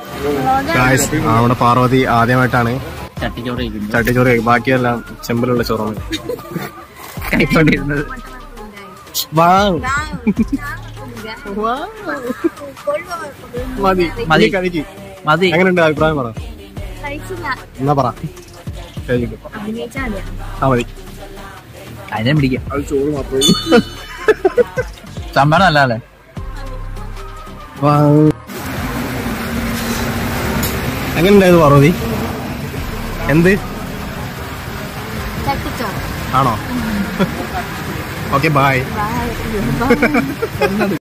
Guys നമ്മുടെ പാർവതി ആദ്യമായിട്ടാണ് ചട്ടിച്ചോറ് കഴിക്കുന്നത് ചട്ടിച്ചോറ് കഴിക്കും ബാക്കിയെല്ലാം ചെമ്പിലുള്ള ചോറാണ് കഴിച്ചോണ്ടിരുന്നത് മതി മതി. നീ കഴിക്ക് മതി എങ്ങനെയുണ്ട് അഭിപ്രായം പറ എന്നാ പറ കഴിക്കും ആ മതി അതിനെ പിടിക്കാം അത് ചോറ് മാത്രമേ സംഭവം നല്ല അല്ലേ എങ്ങനെയുണ്ടായത് പാർവതി എന്ത് ചട്ടിച്ചോറ് ആണോ ഓക്കെ ബായ് ബൈ